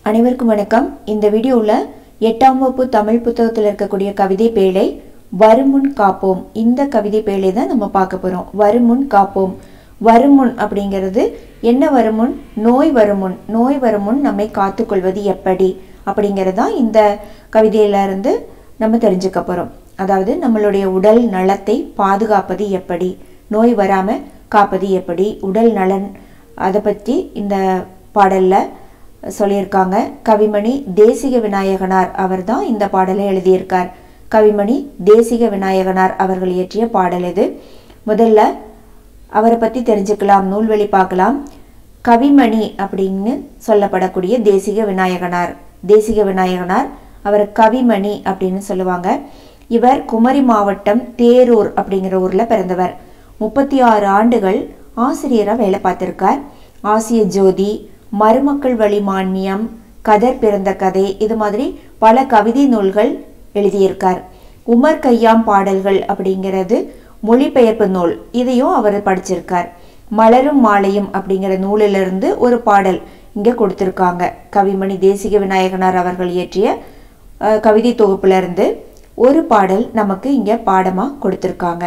அனைவருக்கும் வணக்கம் இந்த வீடியோவில் எட்டாம் வகுப்பு தமிழ் புத்தகத்தில் இருக்கக்கூடிய கவிதை பேழை வருமுன் காப்போம் இந்த கவிதை பேழை தான் நம்ம பார்க்க போகிறோம் வருமுன் காப்போம் வருமுன் அப்படிங்கிறது என்ன வருமுன் நோய் வருமுன் நோய் வருமுன் நம்மை காத்துக்கொள்வது எப்படி அப்படிங்கிறது தான் இந்த கவிதையில இருந்து நம்ம தெரிஞ்சுக்க போகிறோம் அதாவது நம்மளுடைய உடல் நலத்தை பாதுகாப்பது எப்படி நோய் வராமல் காப்பது எப்படி உடல் நலன் அதை பற்றி இந்த பாடலில் சொல்லியிருக்காங்க கவிமணி தேசிக விநாயகனார் அவர் தான் இந்த பாடலை எழுதியிருக்கார் கவிமணி தேசிக விநாயகனார் அவர்கள் இயற்றிய பாடல் இது முதல்ல அவரை பற்றி தெரிஞ்சுக்கலாம் நூல்வழி பார்க்கலாம் கவிமணி அப்படின்னு சொல்லப்படக்கூடிய தேசிக விநாயகனார் தேசிக விநாயகனார் அவர் கவிமணி அப்படின்னு சொல்லுவாங்க இவர் குமரி மாவட்டம் தேரூர் அப்படிங்கிற ஊரில் பிறந்தவர் முப்பத்தி ஆறு ஆண்டுகள் ஆசிரியராக வேலை பார்த்துருக்கார் ஆசிய ஜோதி மருமக்கள் வழி மான்மியம் கதர் பிறந்த கதை இது மாதிரி பல கவிதை நூல்கள் எழுதியிருக்கார் உமர் கையாம் பாடல்கள் அப்படிங்கிறது மொழிபெயர்ப்பு நூல் இதையும் அவர் படிச்சிருக்கார் மலரும் மாலையும் அப்படிங்கிற நூலிலிருந்து ஒரு பாடல் இங்கே கொடுத்துருக்காங்க கவிமணி தேசிக விநாயகனார் அவர்கள் இயற்றிய அஹ், கவிதை தொகுப்புல இருந்து ஒரு பாடல் நமக்கு இங்கே பாடமாக கொடுத்துருக்காங்க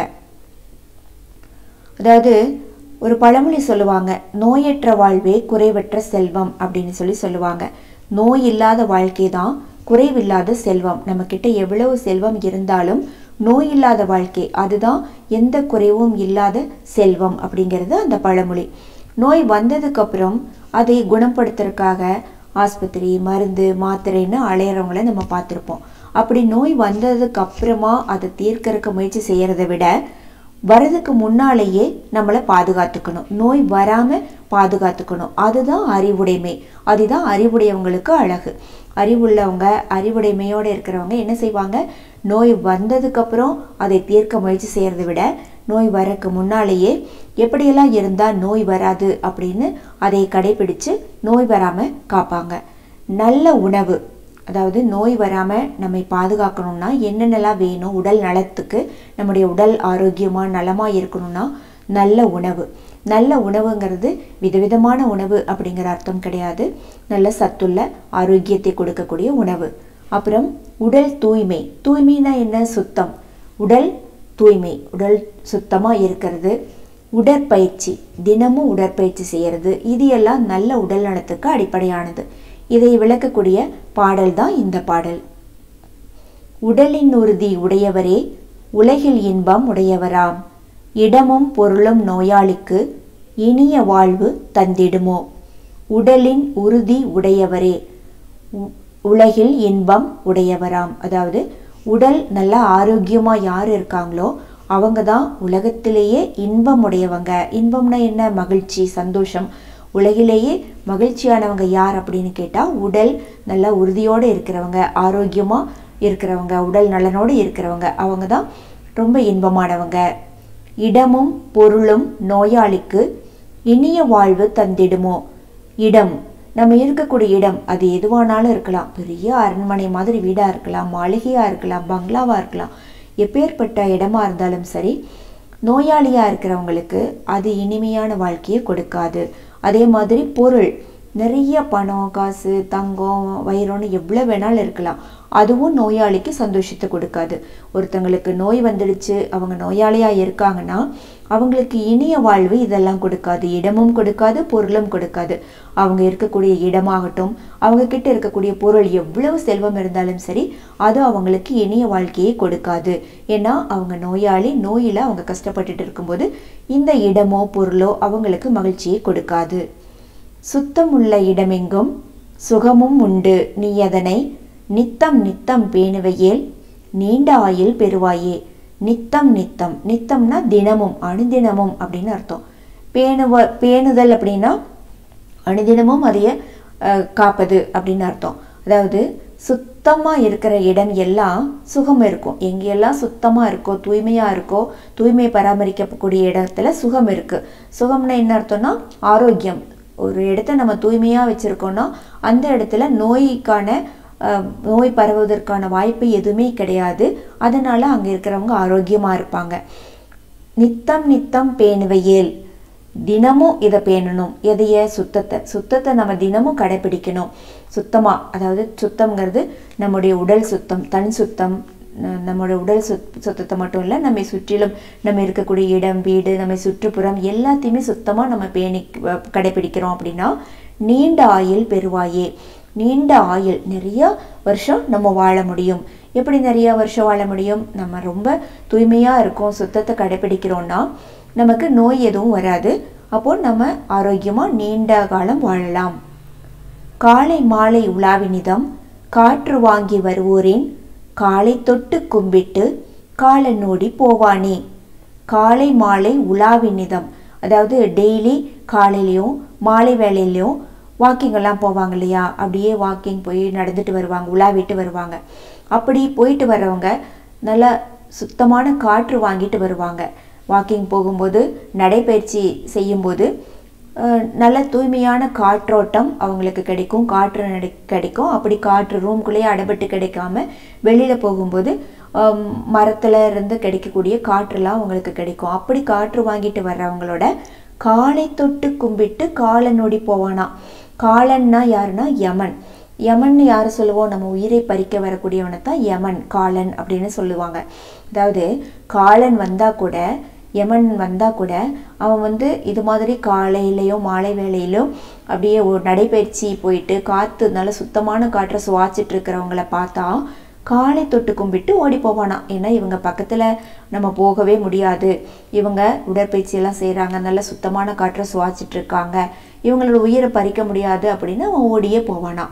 அதாவது ஒரு பழமொழி சொல்லுவாங்க நோயற்ற வாழ்வே குறைவற்ற செல்வம் அப்படின்னு சொல்லி சொல்லுவாங்க நோய் இல்லாத வாழ்க்கை தான் குறைவில்லாத செல்வம் நம்மக்கிட்ட எவ்வளவு செல்வம் இருந்தாலும் நோய் இல்லாத வாழ்க்கை அதுதான் எந்த குறைவும் இல்லாத செல்வம் அப்படிங்கிறது அந்த பழமொழி நோய் வந்ததுக்கப்புறம் அதை குணப்படுத்துறதுக்காக ஆஸ்பத்திரி மருந்து மாத்திரைன்னு அலையிறவங்கள நம்ம பார்த்துருப்போம் அப்படி நோய் வந்ததுக்கு அப்புறமா அதை தீர்க்கறதுக்கு முயற்சி செய்யறதை விட வரதுக்கு முன்னாலேயே நம்மளை பாதுகாத்துக்கணும் நோய் வராமல் பாதுகாத்துக்கணும் அதுதான் அறிவுடைமை அதுதான் அறிவுடையவங்களுக்கு அழகு அறிவுள்ளவங்க அறிவுடைமையோடு இருக்கிறவங்க என்ன செய்வாங்க நோய் வந்ததுக்கப்புறம் அதை தீர்க்க முயற்சி செய்கிறத விட நோய் வரக்கு முன்னாலேயே எப்படியெல்லாம் இருந்தால் நோய் வராது அப்படின்னு அதை கடைபிடிச்சு நோய் வராமல் காப்பாங்க நல்ல உணவு அதாவது நோய் வராமல் நம்மை பாதுகாக்கணும்னா என்னென்னலாம் வேணும் உடல் நலத்துக்கு நம்முடைய உடல் ஆரோக்கியமாக நலமாக இருக்கணும்னா நல்ல உணவு நல்ல உணவுங்கிறது விதவிதமான உணவு அப்படிங்கிற அர்த்தம் கிடையாது நல்ல சத்துள்ள ஆரோக்கியத்தை கொடுக்கக்கூடிய உணவு அப்புறம் உடல் தூய்மை தூய்மைனா என்ன சுத்தம் உடல் தூய்மை உடல் சுத்தமாக இருக்கிறது உடற்பயிற்சி தினமும் உடற்பயிற்சி செய்கிறது இது எல்லாம் நல்ல உடல் நலத்துக்கு அடிப்படையானது இதை விளக்கக்கூடிய பாடல் தான் இந்த பாடல் உடலின் உறுதி உடையவரே உலகில் இன்பம் உடையவராம் இடமும் பொருளும் நோயாளிக்கு இனிய வாழ்வு தந்திடுமோ உடலின் உறுதி உடையவரே உ- உலகில் இன்பம் உடையவராம் அதாவது உடல் நல்லா ஆரோக்கியமாக யார் இருக்காங்களோ அவங்க தான் உலகத்திலேயே இன்பம் உடையவங்க இன்பம்னா என்ன மகிழ்ச்சி சந்தோஷம் உலகிலேயே மகிழ்ச்சியானவங்க யார் அப்படின்னு கேட்டால் உடல் நல்லா உறுதியோடு இருக்கிறவங்க ஆரோக்கியமாக இருக்கிறவங்க உடல் நலனோடு இருக்கிறவங்க அவங்க தான் ரொம்ப இன்பமானவங்க இடமும் பொருளும் நோயாளிக்கு இனிய வாழ்வு தந்திடுமோ இடம் நம்ம இருக்கக்கூடிய இடம் அது எதுவானாலும் இருக்கலாம் பெரிய அரண்மனை மாதிரி வீடாக இருக்கலாம் மாளிகையாக இருக்கலாம் பங்களாவாக இருக்கலாம் எப்பேற்பட்ட இடமா இருந்தாலும் சரி நோயாளியாக இருக்கிறவங்களுக்கு அது இனிமையான வாழ்க்கையை கொடுக்காது அதே மாதிரி பொருள் நிறைய பணம் காசு தங்கம் வைரம்னு எவ்வளோ வேணாலும் இருக்கலாம் அதுவும் நோயாளிக்கு சந்தோஷத்தை கொடுக்காது ஒருத்தங்களுக்கு நோய் வந்துடுச்சு அவங்க நோயாளியாக இருக்காங்கன்னா அவங்களுக்கு இனிய வாழ்வு இதெல்லாம் கொடுக்காது இடமும் கொடுக்காது பொருளும் கொடுக்காது அவங்க இருக்கக்கூடிய இடமாகட்டும் அவங்க கிட்ட இருக்கக்கூடிய பொருள் எவ்வளவு செல்வம் இருந்தாலும் சரி அது அவங்களுக்கு இனிய வாழ்க்கையை கொடுக்காது ஏன்னா அவங்க நோயாளி நோயில் அவங்க கஷ்டப்பட்டுட்டு இருக்கும்போது இந்த இடமோ பொருளோ அவங்களுக்கு மகிழ்ச்சியை கொடுக்காது சுத்தமுள்ள இடமெங்கும் சுகமும் உண்டு நீ அதனை நித்தம் நித்தம் பேணுவையேல் நீண்ட ஆயுள் பெறுவாயே நித்தம் நித்தம் நித்தம்னா தினமும் அனுதினமும் அப்படின்னு அர்த்தம் பேணுவ பேணுதல் அப்படின்னா அனுதினமும் அதைய அஹ், காப்பது அப்படின்னு அர்த்தம் அதாவது சுத்தமாக இருக்கிற இடம் எல்லாம் சுகம் இருக்கும் எங்கெல்லாம் சுத்தமாக இருக்கோ தூய்மையாக இருக்கோ தூய்மை பராமரிக்கக்கூடிய இடத்துல சுகம் இருக்குது சுகம்னா என்ன அர்த்தம்னா ஆரோக்கியம் ஒரு இடத்த நம்ம தூய்மையாக வச்சுருக்கோன்னா அந்த இடத்துல நோய்க்கான அஹ், நோய் பரவுவதற்கான வாய்ப்பு எதுவுமே கிடையாது அதனால் அங்கே இருக்கிறவங்க ஆரோக்கியமாக இருப்பாங்க நித்தம் நித்தம் பேணுவையேல் தினமும் இதை பேணணும் எதைய சுத்தத்தை சுத்தத்தை நம்ம தினமும் கடைபிடிக்கணும் சுத்தமாக அதாவது சுத்தம்ங்கிறது நம்முடைய உடல் சுத்தம் தன் சுத்தம் ந- நம்மளோட உடல் சுத் சுத்தத்தை மட்டும் இல்லை நம்மை சுற்றிலும் நம்ம இருக்கக்கூடிய இடம் வீடு நம்ம சுற்றுப்புறம் எல்லாத்தையுமே சுத்தமாக நம்ம பேணி அஹ், கடைபிடிக்கிறோம் அப்படின்னா நீண்ட ஆயுள் பெறுவாயே நீண்ட ஆயுள் நிறைய வருஷம் நம்ம வாழ முடியும் எப்படி நிறைய வருஷம் வாழ முடியும் நம்ம ரொம்ப தூய்மையாக இருக்கோம் சுத்தத்தை கடைபிடிக்கிறோம்னா நமக்கு நோய் எதுவும் வராது அப்போ நம்ம ஆரோக்கியமாக நீண்ட காலம் வாழலாம் காலை மாலை உலாவினிதம் காற்று வாங்கி வருவோரின் காலை தொட்டு கும்பிட்டு காலனோடி போவானே காலை மாலை உலாவினிதம் அதாவது டெய்லி காலையிலையும் மாலை வேலையிலையும் வாக்கிங் எல்லாம் போவாங்க இல்லையா அப்படியே வாக்கிங் போய் நடந்துட்டு வருவாங்க உலாவிட்டு வருவாங்க அப்படி போயிட்டு வர்றவங்க நல்லா சுத்தமான காற்று வாங்கிட்டு வருவாங்க வாக்கிங் போகும்போது நடைப்பயிற்சி செய்யும்போது அஹ், நல்ல தூய்மையான காற்றோட்டம் அவங்களுக்கு கிடைக்கும் காற்று நடி கிடைக்கும் அப்படி காற்று ரூம்குள்ளேயே அடைபட்டு கிடைக்காம வெளியில் போகும்போது ஹம், மரத்துல இருந்து கிடைக்கக்கூடிய காற்றுலாம் அவங்களுக்கு கிடைக்கும் அப்படி காற்று வாங்கிட்டு வர்றவங்களோட காலை தொட்டு கும்பிட்டு காலை நொடி போவானா காலன்னா யாருன்னா யமன் யமன் யார் சொல்லுவோம் நம்ம உயிரை பறிக்க வரக்கூடியவனை தான் யமன் காலன் அப்படின்னு சொல்லுவாங்க அதாவது காலன் வந்தால் கூட யமன் வந்தால் கூட அவன் வந்து இது மாதிரி காலையிலையோ மாலை வேளையிலோ அப்படியே ஒரு நடைப்பயிற்சி போயிட்டு காற்று நல்ல சுத்தமான காற்றை சுவாச்சிட்டு இருக்கிறவங்கள பார்த்தா காலை தொட்டு கும்பிட்டு ஓடி போவானா ஏன்னா இவங்க பக்கத்தில் நம்ம போகவே முடியாது இவங்க உடற்பயிற்சி எல்லாம் செய்கிறாங்க நல்ல சுத்தமான காற்றை சுவாச்சிட்டு இருக்காங்க இவங்களோட உயிரை பறிக்க முடியாது அப்படின்னு அவன் ஓடியே போவானா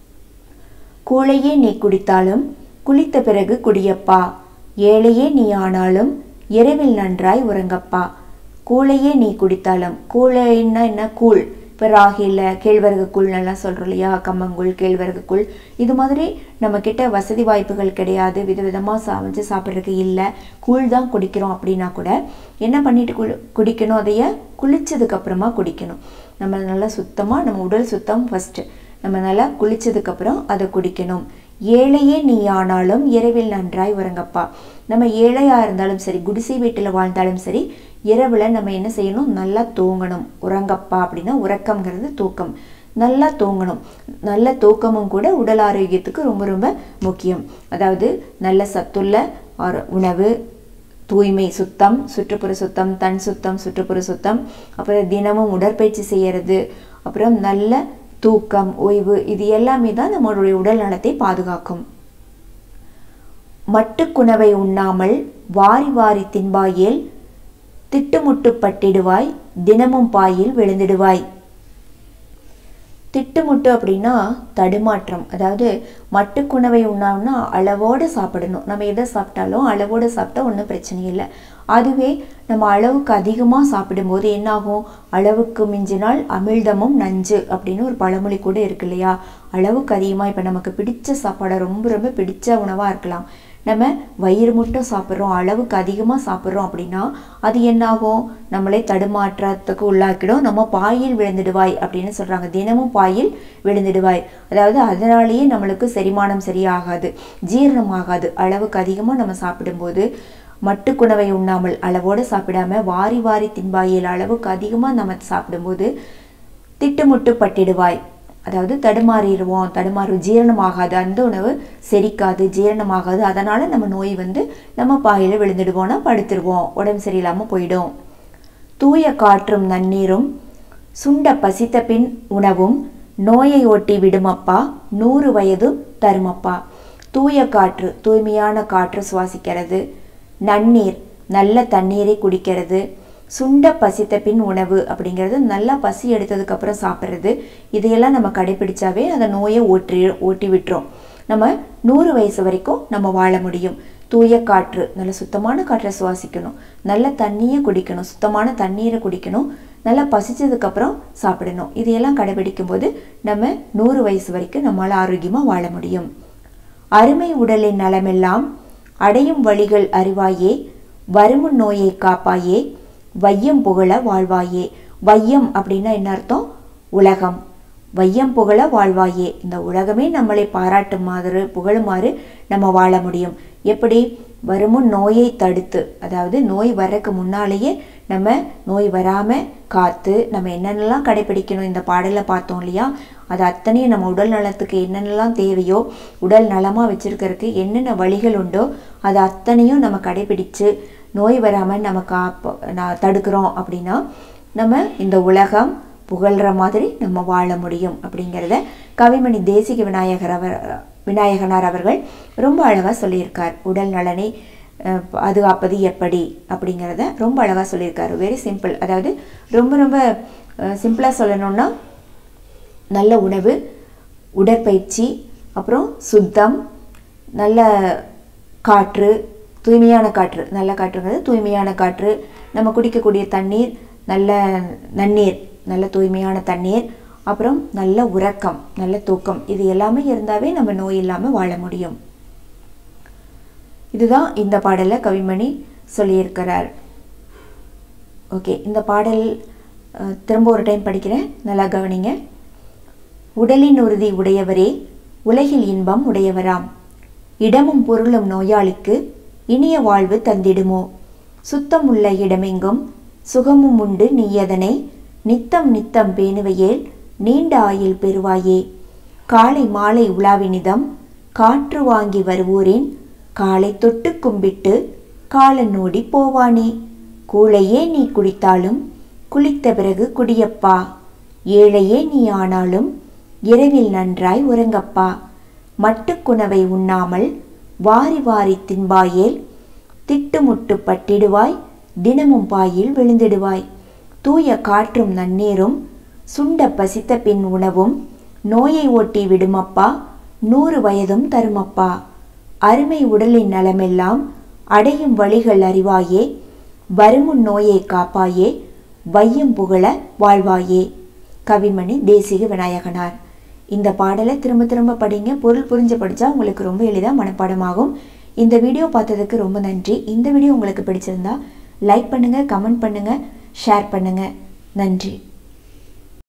கூழையே நீ குடித்தாலும் குளித்த பிறகு குடியப்பா ஏழையே நீ ஆனாலும் இரவில் நன்றாய் உறங்கப்பா கூழையே நீ குடித்தாலும் கூழைன்னா என்ன கூழ் இப்போ ராகியில் கேழ்வரகு கூழ்னெல்லாம் சொல்கிறோம் இல்லையா கம்மங்கூழ் கேழ்வரகு கூழ் இது மாதிரி நம்மக்கிட்ட வசதி வாய்ப்புகள் கிடையாது விதவிதமாக சமைச்சு சாப்பிட்றதுக்கு இல்லை கூழ் தான் குடிக்கிறோம் அப்படின்னா கூட என்ன பண்ணிட்டு குளி குடிக்கணும் அதைய குளிச்சதுக்கப்புறமா குடிக்கணும் நம்ம நல்லா சுத்தமாக நம்ம உடல் சுத்தம் ஃபஸ்ட்டு நம்ம நல்லா குளிச்சதுக்கப்புறம் அதை குடிக்கணும் ஏழையே நீ ஆனாலும் இரவில் நன்றாய் உறங்கப்பா நம்ம ஏழையாக இருந்தாலும் சரி குடிசை வீட்டில் வாழ்ந்தாலும் சரி இரவில் நம்ம என்ன செய்யணும் நல்லா தூங்கணும் உறங்கப்பா அப்படின்னா உறக்கம்ங்கிறது தூக்கம் நல்லா தூங்கணும் நல்ல தூக்கமும் கூட உடல் ஆரோக்கியத்துக்கு ரொம்ப ரொம்ப முக்கியம் அதாவது நல்ல சத்துள்ள ஆர- உணவு தூய்மை சுத்தம் சுற்றுப்புற சுத்தம் தன் சுத்தம் சுற்றுப்புற சுத்தம் அப்புறம் தினமும் உடற்பயிற்சி செய்யறது அப்புறம் நல்ல தூக்கம் ஓய்வு இது எல்லாமே தான் நம்மளுடைய உடல் நலத்தை பாதுகாக்கும் மட்டுக்குணவை உண்ணாமல் வாரி வாரி தின்பாயேல் திட்டுமுட்டு பட்டிடுவாய் தினமும் பாயில் விழுந்திடுவாய் திட்டுமுட்டு அப்படின்னா தடுமாற்றம் அதாவது மட்டுக்குணவை உண்ணாம்னா அளவோடு சாப்பிடணும் நம்ம எதை சாப்பிட்டாலும் அளவோடு சாப்பிட்டா ஒன்றும் பிரச்சனை இல்லை அதுவே நம்ம அளவுக்கு அதிகமாக சாப்பிடும்போது என்னாகும் அளவுக்கு மிஞ்சினால் அமிழ்தமும் நஞ்சு அப்படின்னு ஒரு பழமொழி கூட இருக்கு இல்லையா அளவுக்கு அதிகமாக இப்போ நமக்கு பிடிச்ச சாப்பாடை ரொம்ப ரொம்ப பிடிச்ச உணவாக இருக்கலாம் நம்ம வயிறு மட்டும் சாப்பிட்றோம் அளவுக்கு அதிகமாக சாப்பிட்றோம் அப்படின்னா அது என்னாகும் நம்மளை தடுமாற்றத்துக்கு உள்ளாக்கிடும் நம்ம பாயில் விழுந்துடுவாய் அப்படின்னு சொல்கிறாங்க தினமும் பாயில் விழுந்துடுவாய் அதாவது அதனாலேயே நம்மளுக்கு செரிமானம் சரியாகாது ஜீரணமாகாது அளவுக்கு அதிகமாக நம்ம சாப்பிடும்போது மட்டுக்குணவை உண்ணாமல் அளவோடு சாப்பிடாம வாரி வாரி தின்பாயில் அளவுக்கு அதிகமாக நம்ம சாப்பிடும்போது திட்டுமுட்டு பட்டிடுவாய் அதாவது தடுமாறிடுவோம் தடுமாறு ஜீரணமாகாது அந்த உணவு செரிக்காது ஜீரணமாகாது அதனால நம்ம நோய் வந்து நம்ம பாயில விழுந்துடுவோம்னா படுத்துருவோம் உடம்பு சரியில்லாமல் போயிடும் தூய காற்றும் நன்னீரும் சுண்ட பசித்த பின் உணவும் நோயை ஒட்டி விடுமப்பா நூறு வயது தருமப்பா தூய காற்று தூய்மையான காற்று சுவாசிக்கிறது நன்னீர் நல்ல தண்ணீரை குடிக்கிறது சுண்ட பசித்த பின் உணவு அப்படிங்கிறது நல்லா பசி எடுத்ததுக்கப்புறம் சாப்பிட்றது இதையெல்லாம் நம்ம கடைபிடிச்சாவே அந்த நோயை ஓட்டி ஓட்டி விட்டுரும் நம்ம நூறு வயசு வரைக்கும் நம்ம வாழ முடியும் தூய காற்று நல்ல சுத்தமான காற்றை சுவாசிக்கணும் நல்ல தண்ணியை குடிக்கணும் சுத்தமான தண்ணீரை குடிக்கணும் நல்லா பசிச்சதுக்கப்புறம் சாப்பிடணும் இதையெல்லாம் கடைபிடிக்கும் போது நம்ம நூறு வயசு வரைக்கும் நம்மளால் ஆரோக்கியமாக வாழ முடியும் அருமை உடலின் நலமெல்லாம் அடையும் வழிகள் அறிவாயே வருமுன் நோயை காப்பாயே வையம் புகழ வாழ்வாயே வையம் அப்படின்னா என்ன அர்த்தம் உலகம் வையம் புகழ வாழ்வாயே இந்த உலகமே நம்மளை பாராட்டுமாறு புகழுமாறு நம்ம வாழ முடியும் எப்படி வருமுன் நோயை தடுத்து அதாவது நோய் வர்றதுக்கு முன்னாலேயே நம்ம நோய் வராமல் காத்து நம்ம என்னென்னலாம் கடைபிடிக்கணும் இந்த பாடலில் பார்த்தோம் இல்லையா அது அத்தனையும் நம்ம உடல் நலத்துக்கு என்னென்னலாம் தேவையோ உடல் நலமாக வச்சுருக்கிறதுக்கு என்னென்ன வழிகள் உண்டோ அது அத்தனையும் நம்ம கடைபிடிச்சு நோய் வராமல் நம்ம காப்ப நான் தடுக்கிறோம் அப்படின்னா நம்ம இந்த உலகம் புகழ்கிற மாதிரி நம்ம வாழ முடியும் அப்படிங்கிறத கவிமணி தேசிக விநாயகர் அவர் விநாயகனார் அவர்கள் ரொம்ப அழகாக சொல்லியிருக்கார் உடல் நலனை அஹ், பாதுகாப்பது எப்படி அப்படிங்கிறத ரொம்ப அழகாக சொல்லியிருக்காரு வெரி சிம்பிள் அதாவது ரொம்ப ரொம்ப சிம்பிளாக சொல்லணும்னா நல்ல உணவு உடற்பயிற்சி அப்புறம் சுத்தம் நல்ல காற்று தூய்மையான காற்று நல்ல காற்றுங்கிறது தூய்மையான காற்று நம்ம குடிக்கக்கூடிய தண்ணீர் நல்ல நன்னீர் நல்ல தூய்மையான தண்ணீர் அப்புறம் நல்ல உறக்கம் நல்ல தூக்கம் இது எல்லாமே இருந்தாவே நம்ம நோய் இல்லாமல் வாழ முடியும் இதுதான் இந்த பாடலில் கவிமணி சொல்லியிருக்கிறார் ஓகே இந்த பாடல் அஹ், திரும்ப ஒரு டைம் படிக்கிறேன் நல்லா கவனிங்க உடலின் உறுதி உடையவரே உலகில் இன்பம் உடையவராம் இடமும் பொருளும் நோயாளிக்கு இனிய வாழ்வு தந்திடுமோ சுத்தம் உள்ள இடமெங்கும் சுகமும் உண்டு நீயதனை நித்தம் நித்தம் பேணுவையேல் நீண்ட ஆயுள் பெறுவாயே காலை மாலை உலாவினிதம் காற்று வாங்கி வருவோரின் காலை தொட்டு கும்பிட்டு காலனோடி போவானே கூழையே நீ குடித்தாலும் குளித்த பிறகு குடியப்பா ஏழையே நீ ஆனாலும் இரவில் நன்றாய் உறங்கப்பா மட்டுக்குணவை உண்ணாமல் வாரி வாரி தின்பாயேல் திட்டுமுட்டு பட்டிடுவாய் தினமும் பாயில் விழுந்திடுவாய் தூய காற்றும் நன்னீரும் சுண்ட பசித்த பின் உணவும் நோயை ஓட்டி விடுமப்பா நூறு வயதும் தருமப்பா அருமை உடலின் நலமெல்லாம் அடையும் வழிகள் அறிவாயே வருமுன் நோயை காப்பாயே வையம் புகழ வாழ்வாயே கவிமணி தேசிக விநாயகனார் இந்த பாடலை திரும்ப திரும்ப படிங்க பொருள் புரிஞ்சு படித்தா உங்களுக்கு ரொம்ப எளிதாக மனப்பாடமாகும் இந்த வீடியோ பார்த்ததுக்கு ரொம்ப நன்றி இந்த வீடியோ உங்களுக்கு பிடிச்சிருந்தா லைக் பண்ணுங்கள் கமெண்ட் பண்ணுங்கள் ஷேர் பண்ணுங்கள் நன்றி